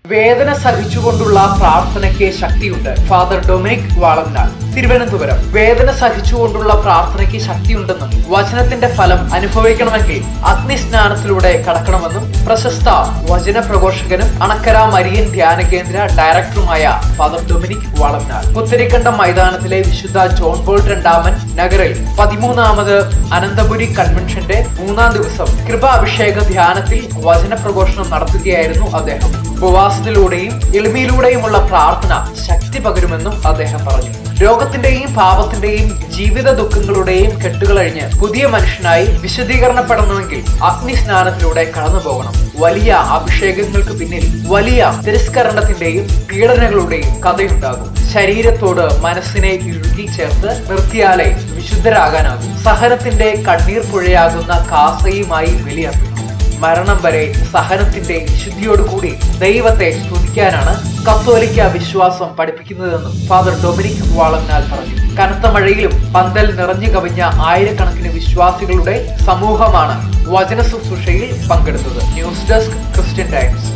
വേദന സഹിച്ചുകൊണ്ടുള്ള പ്രാർത്ഥനയ്ക്ക് ശക്തിയുണ്ട് ഫാദർ ഡൊമിനിക് വാളന്നാൽ തിരുവനന്തപുരം വേദന സഹിച്ചുകൊണ്ടുള്ള പ്രാർത്ഥനയ്ക്ക് ശക്തിയുണ്ടെന്നും വചനത്തിന്റെ ഫലം അനുഭവിക്കണമെങ്കിൽ അഗ്നിസ്നാനത്തിലൂടെ കടക്കണമെന്നും പ്രശസ്ത വചന പ്രഘോഷകനും അണക്കര മരിയൻ ധ്യാന കേന്ദ്ര ഡയറക്ടറുമായ ഫാദർ ഡൊമിനിക് വാളന്നാൽ പുത്തരിക്കണ്ടം മൈതാനത്തിലെ വിശുദ്ധ ജോൺ ബോൾ രണ്ടാമൻ നഗറിൽ പതിമൂന്നാമത് അനന്തപുരി കൺവെൻഷന്റെ മൂന്നാം ദിവസം കൃപാഭിഷേക ധ്യാനത്തിൽ വചന പ്രഘോഷണം നടത്തുകയായിരുന്നു അദ്ദേഹം ഉപവാസത്തിലൂടെയും എളിമയിലൂടെയുമുള്ള പ്രാർത്ഥന ശക്തി പകരുമെന്നും അദ്ദേഹം പറഞ്ഞു രോഗത്തിന്റെയും പാപത്തിന്റെയും ജീവിത ദുഃഖങ്ങളുടെയും കെട്ടുകളഴിഞ്ഞ് പുതിയ മനുഷ്യനായി വിശദീകരണപ്പെടണമെങ്കിൽ അഗ്നിസ്നാനത്തിലൂടെ കടന്നു പോകണം വലിയ അഭിഷേകങ്ങൾക്ക് പിന്നിൽ വലിയ തിരസ്കരണത്തിന്റെയും പീഡനങ്ങളുടെയും കഥയുണ്ടാകും ശരീരത്തോട് മനസ്സിനെ ഇഴുകി ചേർത്ത് നിർത്തിയാലേ വിശുദ്ധരാകാനാകും സഹനത്തിന്റെ കണ്ണീർ പുഴയാകുന്ന കാസയുമായി ബലിയർപ്പിക്കണം മരണം വരെ സഹനത്തിന്റെ വിശുദ്ധിയോടുകൂടി ദൈവത്തെ സ്തുതിക്കാനാണ് കത്തോലിക്ക വിശ്വാസം പഠിപ്പിക്കുന്നതെന്നും ഫാദർ ഡൊമിനിക് വാളന്നാൽ പറഞ്ഞു കനത്ത മഴയിലും പന്തൽ നിറഞ്ഞു കവിഞ്ഞ ആയിരക്കണക്കിന് വിശ്വാസികളുടെ സമൂഹമാണ് വചന ശുശ്രൂഷയിൽ പങ്കെടുത്തത് ന്യൂസ് ഡെസ്ക് ക്രിസ്ത്യൻ ടൈംസ്